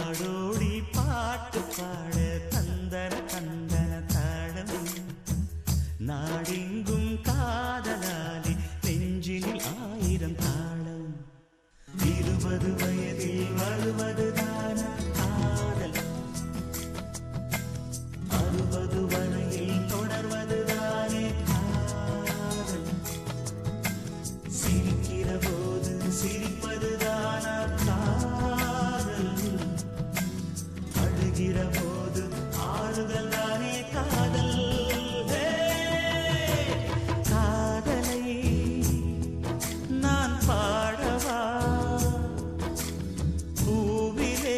நாடோடி பாட்டு பாட தந்தன தந்தன தாளம் நாடெங்கும் காதலாலி நெஞ்சினில் ஆயிரம் தாளம் இருபது வயதில் வருவதுதான காதல் அறுபது வரையில் தொடர்வதுதானே காதல் சிரிக்கிற போது சிரிப்பதுதான காதல் அழுகிற போது ஆறுதல் தானே காதல் ஹே! காதலை நான் பாடவா பூவிலே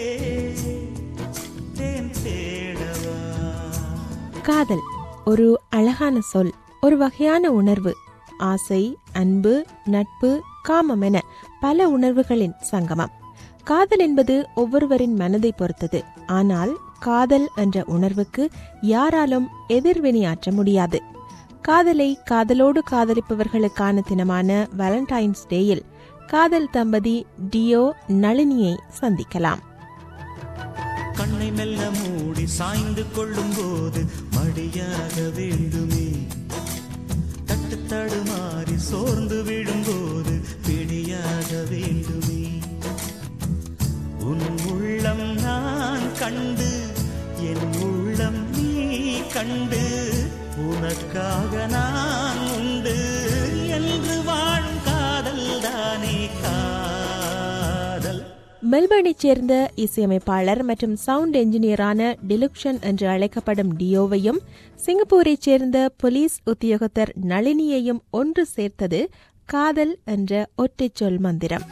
தேன் தேடவா காதல் ஒரு அழகான சொல் ஒரு வகையான உணர்வு ஆசை அன்பு நட்பு காமம் என பல உணர்வுகளின் சங்கமம் காதல் என்பது ஒவ்வொருவரின் மனதை பொறுத்தது ஆனால் காதல் என்ற உணர்வுக்கு யாராலும் எதிர்வினையாற்ற முடியாது காதலை காதலோடு காதலிப்பவர்களுக்கான தினமான வேலண்டைன்ஸ் டேயில் காதல் தம்பதி டியோ நளினியை சந்திக்கலாம் கண்ணை மெல்ல மூடி சாய்ந்து கொள்ளும் போது மடியாக வேண்டுமே தட்டு தடுமாறி சோர்ந்து விழும்போது பிடியாக வேண்டுமே உன் உள்ளம் நான் கண்டு என் உள்ளம் நீ கண்டு உனக்காக நான் உண்டு என்று வாழும் காதல் தானே காதல் மெல்பர்னைச் சேர்ந்த இசையமைப்பாளர் மற்றும் சவுண்ட் என்ஜினியரான டிலுக்ஷன் என்று அழைக்கப்படும் டியோவையும் சிங்கப்பூரைச் சேர்ந்த போலீஸ் உத்தியோகத்தர் நளினியையும் ஒன்று சேர்த்தது காதல் என்ற ஒற்றைச் சொல் மந்திரம்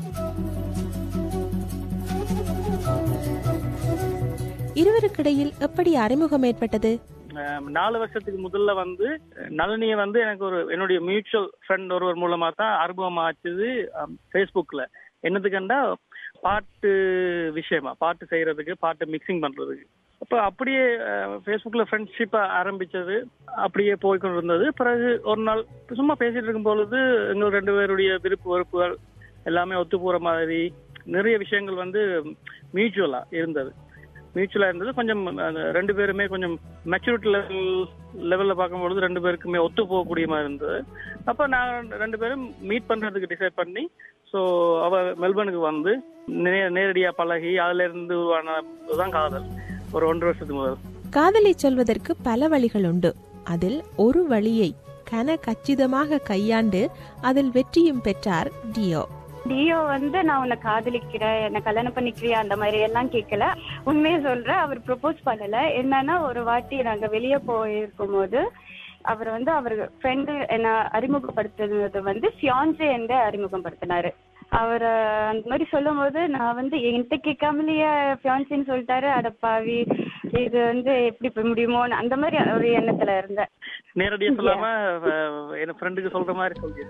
இருவருக்கிடையில் எப்படி அறிமுகம் ஏற்பட்டது அஹ் நாலு வருஷத்துக்கு முதல்ல வந்து நளினியை வந்து எனக்கு ஒரு என்னுடைய மியூச்சுவல் ஃப்ரெண்ட் ஒருவர் மூலமா தான் அறிமுகம் ஆச்சுது ஃபேஸ்புக்கில் என்னதுக்கண்டா பாட்டு விஷயமா பாட்டு செய்யறதுக்கு பாட்டு மிக்சிங் பண்றதுக்கு அப்போ அப்படியே ஃபேஸ்புக்கில் ஃப்ரெண்ட்ஷிப்பாக ஆரம்பிச்சது அப்படியே போய்க்கொண்டு இருந்தது பிறகு ஒரு நாள் சும்மா பேசிட்டு இருக்கும் பொழுது எங்கள் ரெண்டு பேருடைய விருப்பு வெறுப்புகள் எல்லாமே ஒத்து போகிற மாதிரி நிறைய விஷயங்கள் வந்து மியூச்சுவலாக இருந்தது மியூச்சுவலாக இருந்தது கொஞ்சம் அந்த ரெண்டு பேருமே கொஞ்சம் மெச்சூரிட்டி லெவல் லெவலில் பார்க்கும்பொழுது ரெண்டு பேருக்குமே ஒத்து போகக்கூடிய மாதிரி இருந்தது அப்போ நான் ரெண்டு பேரும் மீட் பண்ணுறதுக்கு டிசைட் பண்ணி ஸோ அவ மெல்பர்னுக்கு வந்து நே நேரடியாக பழகி அதுல இருந்து உருவான தான் காதல் ஒரு ஒன்றரை வருஷத்துக்கு முதல் காதலை சொல்வதற்கு பல வழிகள் உண்டு அதில் ஒரு வழியை கன கச்சிதமாக கையாண்டு அதில் வெற்றியும் பெற்றார் டியோ டியோ வந்து நான் உன்னை காதலிக்கிறேன் என்ன கல்யாணம் பண்ணிக்கிறியா அந்த மாதிரி எல்லாம் கேட்கல உண்மையை சொல்றேன் அவர் ப்ரொபோஸ் பண்ணல என்னன்னா ஒரு வாட்டி நாங்க வெளியே போயிருக்கும் போது அவர் வந்து அவர் ஃப்ரெண்டு என்ன அறிமுகப்படுத்துனது வந்து ஃபியான்சே என்று அறிமுகப்படுத்தினாரு அவர் அந்த மாதிரி சொல்லும் போது நான் வந்து என்கிட்ட கேட்காமலேயே ஃபியான்சின்னு சொல்லிட்டாரு அடப்பாவி இது வந்து எப்படி போய் முடியுமோன்னு அந்த மாதிரி ஒரு எண்ணத்துல இருந்தேன் நேரடியாக சொல்லாம அஹ், என் ஃப்ரெண்டுக்கு சொல்ற மாதிரி சொல்லி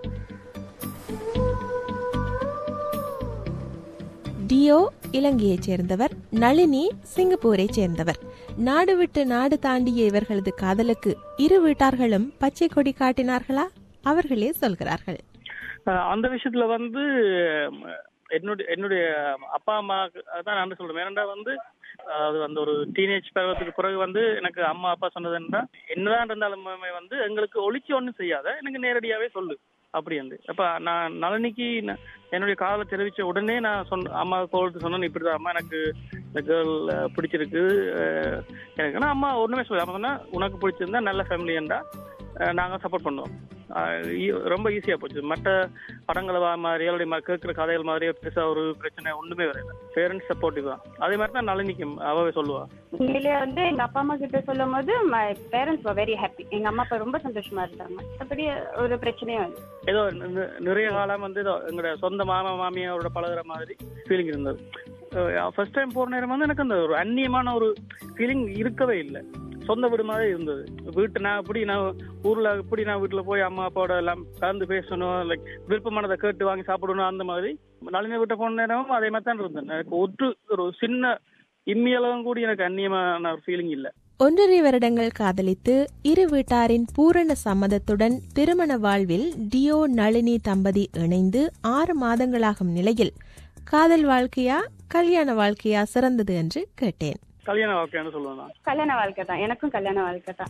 டியோ இலங்கையைச் சேர்ந்தவர் நளினி சிங்கப்பூரைச் சேர்ந்தவர் நாடு விட்டு நாடு தாண்டிய இவர்களது காதலுக்கு இரு வீட்டார்களும் பச்சை கொடி காட்டினார்களா அவர்களே சொல்கிறார்கள் அஹ் அந்த விஷயத்துல வந்து அஹ், என்னுடைய என்னுடைய அப்பா அம்மா தான் நான் சொல்றேன் ஏனண்டா வந்து அது அந்த ஒரு டீனேஜ் பருவத்துக்கு பிறகு வந்து எனக்கு அம்மா அப்பா சொன்னது என்னன்னா என்னதான் இருந்தாலுமே வந்து எங்களுக்கு ஒளிச்சு ஒன்றும் செய்யாத எனக்கு நேரடியாவே சொல்லு அப்படி வந்து அப்ப நான் நளினிக்கு நான் என்னுடைய காதலை தெரிவிச்ச உடனே நான் சொன்ன அம்மா கோல்ட்டு சொன்னேன் இப்படிதான் அம்மா எனக்கு இந்த கேர்ள் பிடிச்சிருக்கு அஹ், எனக்கு ஆனா அம்மா ஒண்ணுமே சொல்லி அம்மா சொன்னா உனக்கு பிடிச்சிருந்தா நல்ல ஃபேமிலியண்டா நாங்க சப்போர்ட் பண்ணுவோம் அஹ் ஈ- ரொம்ப ஈஸியா போச்சு மற்ற படங்களை வா- மாதிரியோ இல்லை கேட்குற கதைகள் மாதிரியோ பெருசா ஒரு பிரச்சனை ஒண்ணுமே வரல பேரண்ட்ஸ் சப்போர்ட்டிவ் தான் அதே மாதிரி தான் நளினிக்கும் அவவே சொல்லுவா உண்மையிலேயே வந்து எங்க அப்பா அம்மா கிட்ட சொல்லும் போது மை பேரண்ட்ஸ் வெரி ஹாப்பி எங்க அம்மா அப்பா ரொம்ப சந்தோஷமா இருந்தாங்க மற்றபடி ஒரு பிரச்சனையும் இல்லை ஏதோ நி- நிறைய காலம் வந்து ஏதோ எங்களோட சொந்த மாமா மாமியாரோட பழகுற மாதிரி ஃபீலிங் இருந்தது ஃபர்ஸ்ட் டைம் போற நேரம் வந்து எனக்கு அந்த ஒரு அந்நியமான ஒரு ஃபீலிங் இருக்கவே இல்லை சொந்த வீடு மாதிரி இருந்தது வீட்டு நான் இப்படி நான் ஊர்ல இப்படி நான் வீட்டுல போய் அம்மா அப்பாவோட எல்லாம் கலந்து பேசணும் லைக் விருப்பமானதை கேட்டு வாங்கி சாப்பிடணும் அந்த மாதிரி நளினி வீட்டை போன நேரமும் அதே மாதிரி தான் இருந்தேன் எனக்கு ஒரு ஒரு சின்ன இம்மியளவும் கூட எனக்கு அந்நியமான ஒரு ஃபீலிங் இல்லை ஒன்றரை வருடங்கள் காதலித்து இரு வீட்டாரின் பூரண சம்மதத்துடன் திருமண வாழ்வில் டியோ நளினி தம்பதி இணைந்து ஆறு மாதங்களாகும் நிலையில் காதல் வாழ்க்கையா கல்யாண வாழ்க்கையா சிறந்தது என்று கேட்டேன் கல்யாண வாழ்க்கைன்னு சொல்லுவேன் நான் கல்யாண வாழ்க்கை தான் எனக்கும் கல்யாண வாழ்க்கை தான்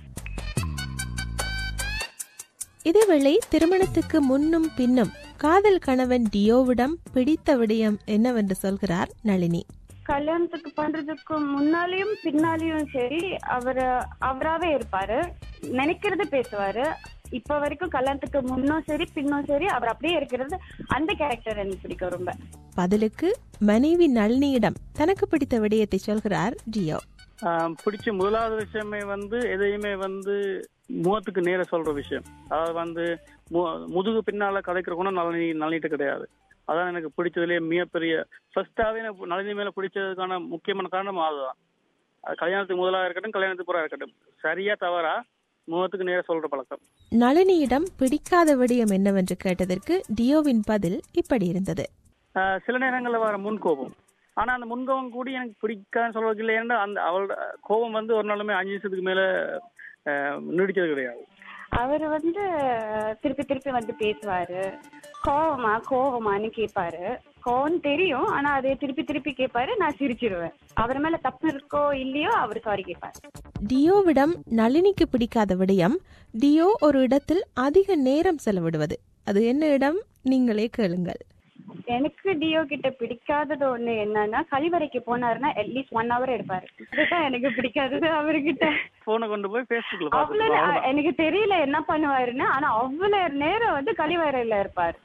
இதேவேளை திருமணத்துக்கு முன்னும் பின்னும் காதல் கணவன் டியோவிடம் பிடித்த விடயம் என்னவென்று சொல்கிறார் நளினி கல்யாணத்துக்கு பண்றதுக்கு முன்னாலேயும் பின்னாலேயும் சரி அவர் அவராவே இருப்பாரு நினைக்கிறது பேசுவாரு இப்ப வரைக்கும் கல்யாணத்துக்கு முன்னும் சரி பின்னும் சரி அவர் அப்படியே இருக்கிறது அந்த கேரக்டர் எனக்கு பிடிக்கும் ரொம்ப பதிலுக்கு மனைவி நளினியிடம் தனக்கு பிடித்த விடயத்தை சொல்கிறார் டியோ ஆஹ் பிடிச்ச முதலாவது விஷயமே வந்து எதையுமே வந்து முகத்துக்கு நேர சொல்ற விஷயம் அதாவது வந்து மு- முதுகு பின்னால கதைக்கிற குணம் நளினி நளினிட்டு கிடையாது அதான் எனக்கு பிடிச்சதுலயே மிகப்பெரிய ஃபர்ஸ்டாவே எனக்கு நளினி மேல பிடிச்சதுக்கான முக்கியமான காரணம் அதுதான் அது கல்யாணத்துக்கு முதலாக இருக்கட்டும் கல்யாணத்துக்கு புறா இருக்கட்டும் சரியா தவறா முகத்துக்கு நேர சொல்ற பழக்கம் நளினியிடம் பிடிக்காத விடயம் என்னவென்று கேட்டதற்கு டியோவின் பதில் இப்படி இருந்தது ஆஹ் சில நேரங்கள்ல வர முன்கோபம் ஆனா அந்த முன்கோபம் கூடி எனக்கு பிடிக்காதுன்னு சொல்றதுக்கு இல்லை ஏன்னா அந்த அவளோட கோபம் வந்து ஒரு நாளுமே அஞ்சு நிமிஷத்துக்கு மேல ஆஹ் நீடிச்சது கிடையாது அவர் வந்து திருப்பி திருப்பி வந்து பேசுவாரு கோவமா கோவமான்னு கேட்பாரு கோவம் தெரியும் ஆனா அதை திருப்பி திருப்பி கேட்பாரு நான் சிரிச்சிருவேன் அவர் மேல தப்பு இருக்கோ இல்லையோ அவர் சாரி கேட்பாரு டியோவிடம் நளினிக்கு பிடிக்காத விடயம் டியோ ஒரு இடத்தில் அதிக நேரம் செலவிடுவது அது என்ன இடம் நீங்களே கேளுங்கள் எனக்கு டியோ கிட்ட பிடிக்காதது ஒண்ணு என்னன்னா கழிவறைக்கு போனாருன்னா அட்லீஸ்ட் ஒன் ஹவர் எடுப்பாரு அதுதான் எனக்கு பிடிக்காதது அவர்கிட்ட போனை கொண்டு போய் ஃபேஸ்புக்ல அவ்வளவு நே- பாத்துக்கலாம் எனக்கு தெரியல என்ன பண்ணுவாருன்னு ஆனா அவ்வளவு நேரம் வந்து கழிவறையில இருப்பாரு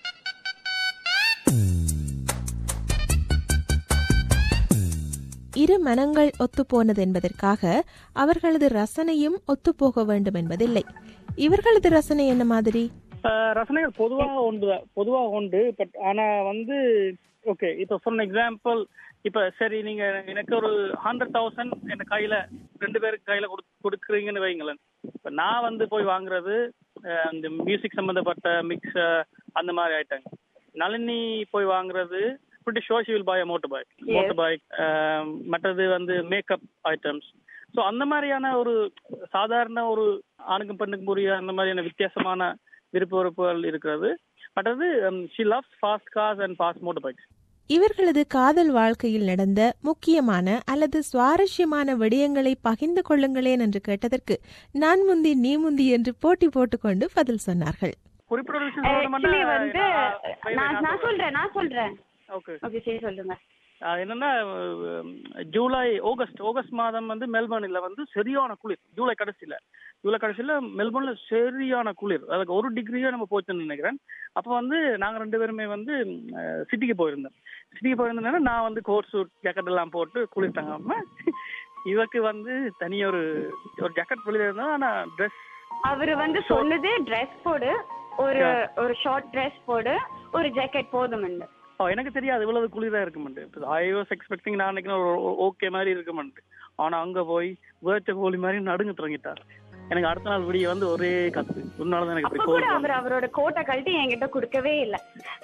இரு மனங்கள் ஒத்துப்போனது என்பதற்காக அவர்களது ரசனையும் ஒத்துப்போக வேண்டும் என்பதில்லை இவர்களது ரசனை என்ன மாதிரி ஆஹ் ரசனைகள் பொதுவாக உண்டு பொதுவாக உண்டு பட் ஆனா வந்து ஓகே இப்போ ஃபார் எக்ஸாம்பிள் இப்ப சரி நீங்க எனக்கு ஒரு ஹண்ட்ரட் தௌசண்ட் என் கையில ரெண்டு பேருக்கு கையில கொடு கொடுக்குறீங்கன்னு வைங்களேன் இப்ப நான் வந்து போய் வாங்குறது ஆஹ் இந்த மியூசிக் சம்பந்தப்பட்ட மிக்ஸ் அந்த மாதிரி ஐட்டங்க நளினி போய் வாங்குறது pretty sure she will buy a motorbike motorbike ஆஹ் மற்றது வந்து மேக்கப் ஐட்டம்ஸ் ஸோ அந்த மாதிரியான ஒரு சாதாரண ஒரு ஆணுக்கும் பெண்ணுக்கும் உரிய அந்த மாதிரியான வித்தியாசமான விருப்ப வெறுப்புகள் இருக்கிறது மற்றது she loves fast cars and fast motor bikes இவர்களது காதல் வாழ்க்கையில் நடந்த முக்கியமான அல்லது சுவாரஸ்யமான விடயங்களை பகிர்ந்து கொள்ளுங்களேன் என்று கேட்டதற்கு நான் முந்தி நீ முந்தி என்று போட்டி போட்டுக்கொண்டு பதில் சொன்னார்கள் குறிப்பிட்ட ஒரு விஷயம் ஆக்சுவலி வந்து நான் நான் சொல்றேன் நான் சொல்றேன் ஓகே ஓகே சரி சொல்லுங்க என்னன்னா அஹ், ஜூலை ஆகஸ்ட் ஆகஸ்ட் மாதம் வந்து மெல்பர்னில் வந்து சரியான குளிர் ஜூலை கடைசியில ஜூலை கடைசியில மெல்பர்ன்ல சரியான குளிர் அதுக்கு ஒரு டிகிரியே நம்ம போச்சுன்னு நினைக்கிறேன் அப்போ வந்து நாங்க ரெண்டு பேருமே வந்து சிட்டிக்கு போயிருந்தோம் சிட்டிக்கு போயிருந்தோம்னா நான் வந்து கோட் சூட் ஜாக்கெட் எல்லாம் போட்டு குளிர் தங்காம இவக்கு வந்து தனி ஒரு ஒரு ஜாக்கெட் குளிர் இருந்தா ஆனா ட்ரெஸ் அவரு வந்து சொன்னது ட்ரெஸ் போடு ஒரு ஒரு ஷார்ட் ட்ரெஸ் போடு ஒரு ஜாக்கெட் போதும் ஓ எனக்கு தெரியாது இவ்வளவு குளிரா இருக்குமெண்டு ஐ வாஸ் எக்ஸ்பெக்டிங் நான் நினைக்கிறேன் ஒரு ஓகே மாதிரி இருக்குமெண்டு ஆனா அங்க போய் வேர்ச்ச கோழி மாதிரி நடுங்க தொடங்கிட்டார் எனக்கு அடுத்த நாள் விடிய வந்து ஒரே கத்து உன்னாலதான் எனக்கு அப்ப இப்படி கூட கோவம் அவர் அவரோட கோட்டை கழட்டி என்கிட்ட கொடுக்கவே இல்லை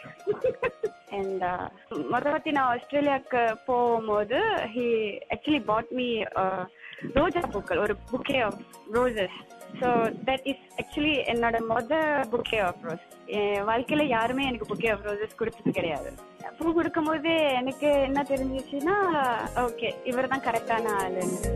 அண்ட் மொதவாத்தி நான் ஆஸ்திரேலியாவுக்கு போகும்போது ஹி ஆக்சுவலி பாட் மீ ரோஜா பூக்கள் ஒரு bouquet of roses so that is actually என்னோட மொத புக்கே ஆஃப் ரோஸ் என் வாழ்க்கையில யாருமே எனக்கு புக்கே ஆஃப் ரோசஸ் கொடுத்தது கிடையாது பூ கொடுக்கும்போது எனக்கு என்ன தெரிஞ்சிச்சுன்னா ஓகே இவர் தான் கரெக்டான ஆளுன்னு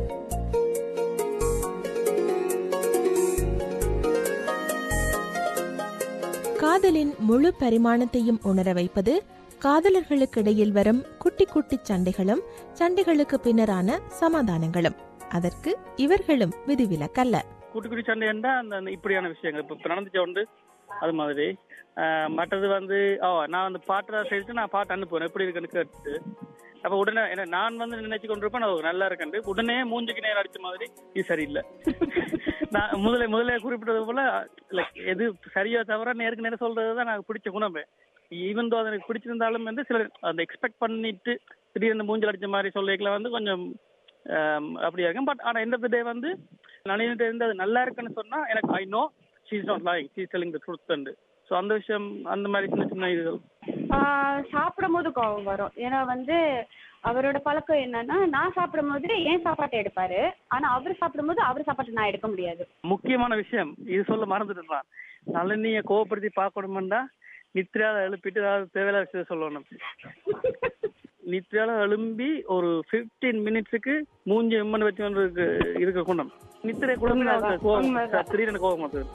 காதலின் முழு பரிமாணத்தையும் உணர வைப்பது காதலர்களுக்கிடையில் வரும் குட்டி குட்டி சண்டைகளும் சண்டைகளுக்கு பின்னரான சமாதானங்களும் அதற்கு இவர்களும் விதிவிலக்கல்ல குட்டி குட்டி சண்டை என்றா அந்த அந்த இப்படியான விஷயங்கள் இப்ப இப்ப நடந்துச்ச உண்டு அது மாதிரி ஆஹ் மற்றது வந்து ஓ நான் வந்து பாட்டு செய்துட்டு நான் பாட்டு அனுப்புவேன் எப்படி இருக்குன்னு கேட்டு அப்ப உடனே என்ன நான் வந்து நினைச்சு கொண்டிருப்பேன் நான் நல்லா இருக்கேன் உடனே மூஞ்சுக்கு நேரம் அடிச்ச மாதிரி இது சரியில்லை நான் முதல்ல முதல்ல குறிப்பிட்டது போல லைக் எது சரியா தவிர நேருக்கு நேரம் சொல்றதுதான் எனக்கு பிடிச்ச குணமே ஈவன் தோ அது எனக்கு பிடிச்சிருந்தாலும் வந்து சில அந்த எக்ஸ்பெக்ட் பண்ணிட்டு திடீர்னு மூஞ்சல் அடிச்ச மாதிரி சொல்லிக்கல வந்து கொஞ்சம் ஆம், அப்படியா இருக்கும் பட் ஆனா எண்ட் ஆஃப் த டே வந்து நளினிட்ட இருந்து அது நல்லா இருக்குன்னு சொன்னா எனக்கு I know she is not lying she telling the truth and so அந்த விஷயம் அந்த மாதிரி சின்ன சின்ன இதுகள் சாப்பிடும் போது கோவம் வரும் ஏன்னா வந்து அவரோட பழக்கம் என்னன்னா நான் சாப்பிடும் போது ஏன் சாப்பாட்டை எடுப்பாரு ஆனா அவர் சாப்பிடும் போது அவர் சாப்பாட்டை நான் எடுக்க முடியாது முக்கியமான விஷயம் இது சொல்ல மறந்துட்டு நான் நளினியை கோவப்படுத்தி பார்க்கணுமெண்டா நித்ராத எழுப்பிட்டு ஏதாவது தேவையில்லாத விஷயம் சொல்லணும் நித்தியால எழும்பி ஒரு 15 மினிட்ஸுக்கு மூஞ்சி எம்மன் வச்சு கொண்டு இருக்கு இருக்க குணம் நித்திரை குழம்பு உண்மைதான், கோபம் உண்மைதான். திடீர்னு கோபம் வருது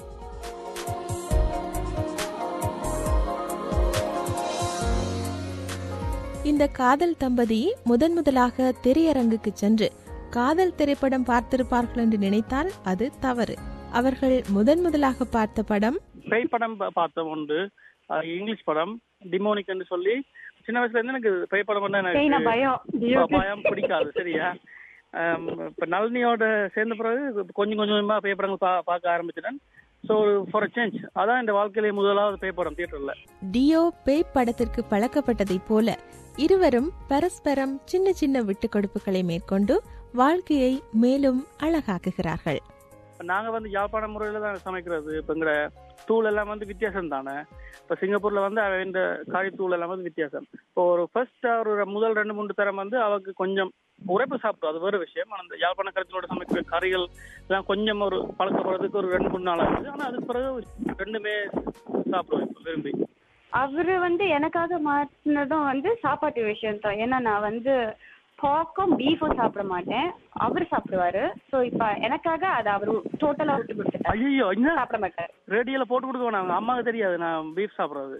இந்த காதல் தம்பதி முதன் முதலாக திரையரங்குக்கு சென்று காதல் திரைப்படம் பார்த்திருப்பார்கள் என்று நினைத்தால் அது தவறு அவர்கள் முதன் முதலாக பார்த்த படம் பேய் படம் பா- பார்த்தோம் உண்டு அது இங்கிலீஷ் படம் டிமோனிக் என்று சொல்லி சின்ன வயசுல இருந்து எனக்கு பேய் படம் பண்ண பெயின எனக்கு பயம் ப- பயம் பிடிக்காது சரியா ஆம், இப்ப நளினியோட சேர்ந்த பிறகு கொஞ்சம் கொஞ்சமா பேய் படங்கள் பா- பார்க்க ஆரம்பிச்சிட்டேன் ஸோ ஃபார் சேஞ்ச் அதான் இந்த வாழ்க்கையிலே முதலாவது பேய் படம் தியேட்டர்ல டியோ பேய் படத்திற்கு பழக்கப்பட்டதைப் போல இருவரும் பரஸ்பரம் சின்ன சின்ன விட்டுக் கொடுப்புகளை மேற்கொண்டு வாழ்க்கையை மேலும் அழகாக்குகிறார்கள் இப்ப நாங்க வந்து யாழ்ப்பாண முறையில தான் சமைக்கிறது இப்ப எங்கட தூள் எல்லாம் வந்து வித்தியாசம் தானே இப்ப சிங்கப்பூர்ல வந்து அவ இந்த காய் தூள் எல்லாம் வந்து வித்தியாசம் இப்போ ஒரு ஃபர்ஸ்ட் ஒரு முதல் ரெண்டு மூணு தரம் வந்து அவக்கு கொஞ்சம் உரைப்பு சாப்பிடும் அது வேறு விஷயம் ஆனா அந்த யாழ்ப்பாண கருத்திலோட சமைக்கிற கறிகள் எல்லாம் கொஞ்சம் ஒரு பழக்கப்படுறதுக்கு ஒரு ரெண்டு மூணு நாள் ஆகுது ஆனா அதுக்கு பிறகு ரெண்டுமே சாப்பிடுவோம் இப்ப விரும்பி அவரு வந்து எனக்காக மாற்றினதும் வந்து சாப்பாட்டு விஷயம் தான் ஏன்னா நான் வந்து பாக்கும் பீஃபும் சாப்பிட மாட்டேன் அவர் சாப்பிடுவாரு சோ இப்ப எனக்காக அதை அவரு டோட்டலா விட்டு கொடுத்துட்டாரு ஐயோ என்ன சாப்பிட மாட்டாரு ரேடியோல போட்டு கொடுக்க வேணாம் அம்மாவுக்கு தெரியாது நான் பீஃப் சாப்பிடுறது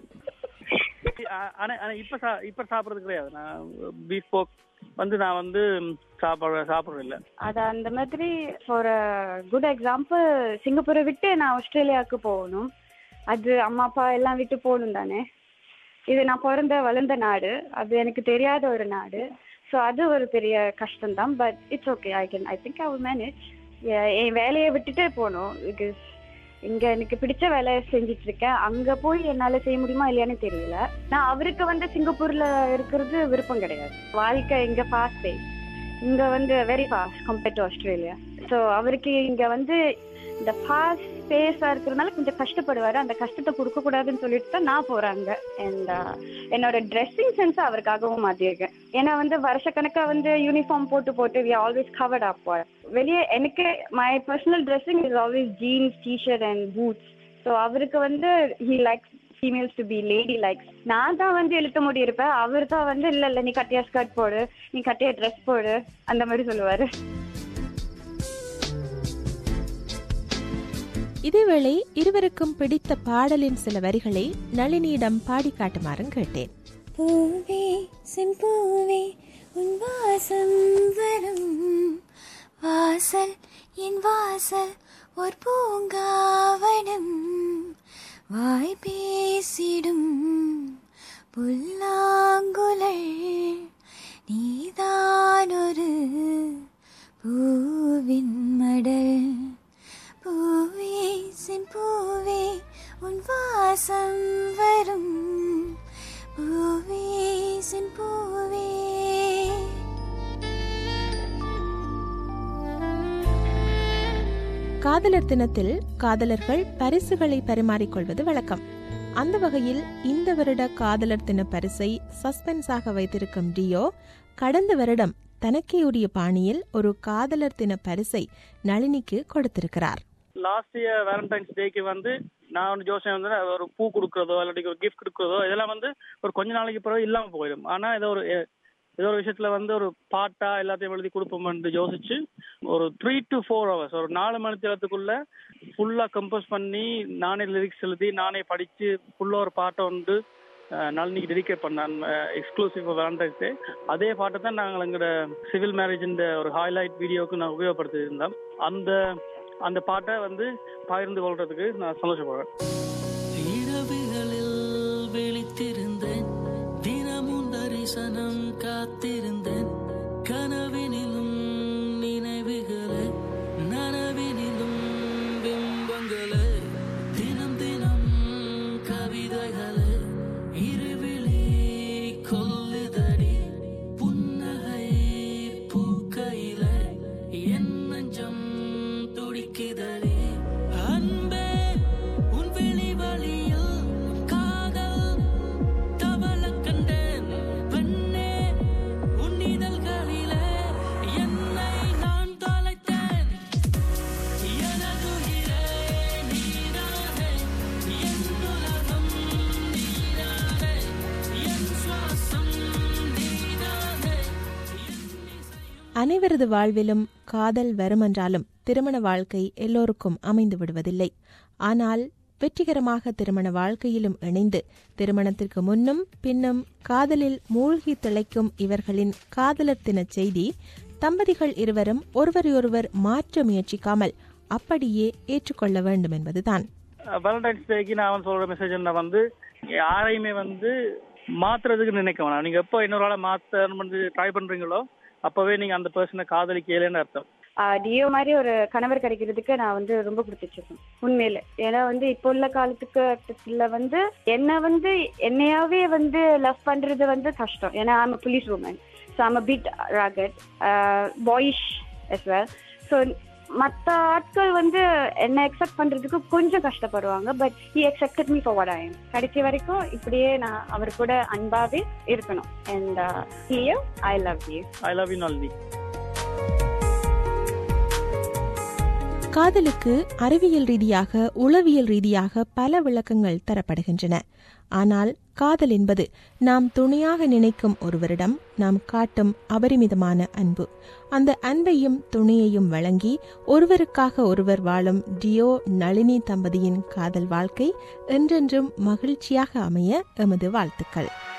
ஆ- ஆனா ஆனா இப்ப சா- இப்ப சாப்பிடுறது கிடையாது நான் பீஃப் போக் வந்து நான் வந்து சாப்பிட சாப்பிடுறது இல்ல அது அந்த மாதிரி ஃபார் குட் எக்ஸாம்பிள் சிங்கப்பூரை விட்டு நான் ஆஸ்திரேலியாவுக்கு போகணும் அது அம்மா அப்பா எல்லாம் விட்டு போகணும் தானே இது நான் பிறந்த வளர்ந்த நாடு அது எனக்கு தெரியாத ஒரு நாடு ஸோ அது ஒரு பெரிய கஷ்டம் தான் but it's okay I can I think I will manage என் வேலையை விட்டுட்டே போகணும் பிகாஸ் இங்க எனக்கு பிடிச்ச வேலையை செஞ்சுட்டு இருக்கேன் அங்க போய் என்னால செய்ய முடியுமா இல்லையான்னு தெரியல நான் அவருக்கு வந்து சிங்கப்பூர்ல இருக்கிறது விருப்பம் கிடையாது வாழ்க்கை இங்க ஃபாஸ்ட் பேஸ் இங்க வந்து very fast compared to Australia so அவருக்கு இங்க வந்து இந்த ஃபாஸ்ட் ஸ்பேஸா இருக்கிறதுனால கொஞ்சம் கஷ்டப்படுவாரு அந்த கஷ்டத்தை கொடுக்க கூடாதுன்னு சொல்லிட்டு தான் நான் போறாங்க அண்ட் என்னோட ட்ரெஸ்ஸிங் சென்ஸ் அவருக்காகவும் மாத்திருக்கேன் ஏன்னா வந்து வருஷக்கணக்கா வந்து யூனிஃபார்ம் போட்டு போட்டு வி ஆல்வேஸ் கவர்ட் அப் வெளியே எனக்கு my personal dressing is always jeans T-shirt and boots so அவருக்கு வந்து he likes females to be lady likes நான் தான் வந்து இழுத்த முடி இருப்பேன் அவர் தான் வந்து இல்ல இல்ல நீ கட்டியா ஸ்கர்ட் போடு நீ கட்டியா ட்ரெஸ் போடு அந்த மாதிரி சொல்லுவாரு இதேவேளை இருவருக்கும் பிடித்த பாடலின் சில வரிகளை நளினியிடம் பாடி காட்டுமாறும் கேட்டேன் பூவே செம்பூவே உன் வாசம் வரும் வாசல் என் வாசல் ஒரு பூங்காவனம் வாய் பேசிடும் புல்லாங்குழல் நீதான் ஒரு பூவின் மடல் பூவே செம்பூவே உன் வாசம் வரும் பூவே செம்பூவே காதலர் தினத்தில் காதலர்கள் பரிசுகளை பரிமாறிக்கொள்வது வழக்கம் அந்த வகையில் இந்த வருட காதலர் தின பரிசை சஸ்பென்ஸாக வைத்திருக்கும் டியோ கடந்த வருடம் தனக்கே உரிய பாணியில் ஒரு காதலர் தின பரிசை நளினிக்கு கொடுத்திருக்கிறார் லாஸ்ட் இயர் வேலண்டைன்ஸ் டேக்கு வந்து நான் வந்து ஜோசியம் வந்து ஒரு பூ கொடுக்கறதோ இல்லாட்டி ஒரு கிஃப்ட் கொடுக்கறதோ இதெல்லாம் வந்து ஒரு கொஞ்ச நாளைக்கு பிறகு இல்லாம போயிடும் ஆனா ஏதோ ஒரு ஏதோ ஒரு விஷயத்துல வந்து ஒரு பாட்டா எல்லாத்தையும் எழுதி கொடுப்போம்னு யோசிச்சு ஒரு த்ரீ டு ஃபோர் ஹவர்ஸ் ஒரு நாலு மணி நேரத்துக்குள்ள ஃபுல்லா கம்போஸ் பண்ணி நானே லிரிக்ஸ் எழுதி நானே படிச்சு ஃபுல்லா ஒரு பாட்டை வந்து அஹ், நளினிக்கு டெடிகேட் பண்ணேன் எக்ஸ்க்ளூசிவ் வேலண்டைன்ஸ் டே அதே பாட்டை தான் நாங்கள் எங்களோட சிவில் மேரேஜின் ஒரு ஹைலைட் வீடியோவுக்கு நான் உபயோகப்படுத்தி இருந்தோம் அந்த அந்த பாட்டை வந்து பகிர்ந்து கொள்றதுக்கு நான் சந்தோஷப்படுறேன் இரவுகளில் விழித்திருந்தேன் தினமும் தரிசனம் காத்திருந்தேன் கனவினிலும் நினைவுகளே நனவினிலும் பிம்பங்களே தினம் தினம் கவிதைகளே இருவிழி கொல்லுதடி புன்னகை பூக்கையிலே என் நெஞ்சம் துடிக்குதடி அன்பே உன் விழி வழியில் காதல் அனைவரது வாழ்விலும் காதல் வருமென்றாலும் திருமண வாழ்க்கை எல்லோருக்கும் அமைந்து விடுவதில்லை ஆனால் வெற்றிகரமாக திருமண வாழ்க்கையிலும் இணைந்து திருமணத்திற்கு முன்னும் பின்னும் காதலில் மூழ்கி திளைக்கும் இவர்களின் காதலர் தின செய்தி தம்பதிகள் இருவரும் ஒருவரையொருவர் மாற்ற முயற்சிக்காமல் அப்படியே ஏற்றுக்கொள்ள வேண்டும் என்பதுதான் வேலண்டைன்ஸ் டேக்கு நான் வந்து சொல்ற மெசேஜ் என்ன வந்து யாரையுமே வந்து மாத்துறதுக்கு நினைக்க வேணாம் நீங்க எப்போ இன்னொரு ஆளை மாத்த ட்ரை பண்றீங்களோ அப்பவே நீங்க அந்த பர்சனை காதலிக்கலன்னு அர்த்தம் ஆஹ் டியோ மாதிரி ஒரு கணவர் கிடைக்கிறதுக்கு நான் வந்து ரொம்ப கொடுத்துச்சிருக்கேன் உண்மையில ஏன்னா வந்து இப்போ உள்ள காலத்துக்கு வந்து என்ன வந்து என்னையாவே வந்து லவ் பண்றது வந்து கஷ்டம் ஏன்னா I'm bullish woman so I'm bit rugged boyish yes well so மற்ற ஆட்கள் வந்து என்ன எக்ஸெப்ட் பண்றதுக்கு கொஞ்சம் கஷ்டப்படுவாங்க but he accepted me for what I கடைசி வரைக்கும் இப்படியே நான் அவர் கூட அன்பாவே இருக்கணும் அண்ட் ஹியோ I love you I love you Nalini காதலுக்கு அறிவியல் ரீதியாக உளவியல் ரீதியாக பல விளக்கங்கள் தரப்படுகின்றன ஆனால் காதல் என்பது நாம் துணையாக நினைக்கும் ஒருவரிடம் நாம் காட்டும் அபரிமிதமான அன்பு அந்த அன்பையும் துணையையும் வழங்கி ஒருவருக்காக ஒருவர் வாழும் டியோ நளினி தம்பதியின் காதல் வாழ்க்கை என்றென்றும் மகிழ்ச்சியாக அமைய எமது வாழ்த்துக்கள்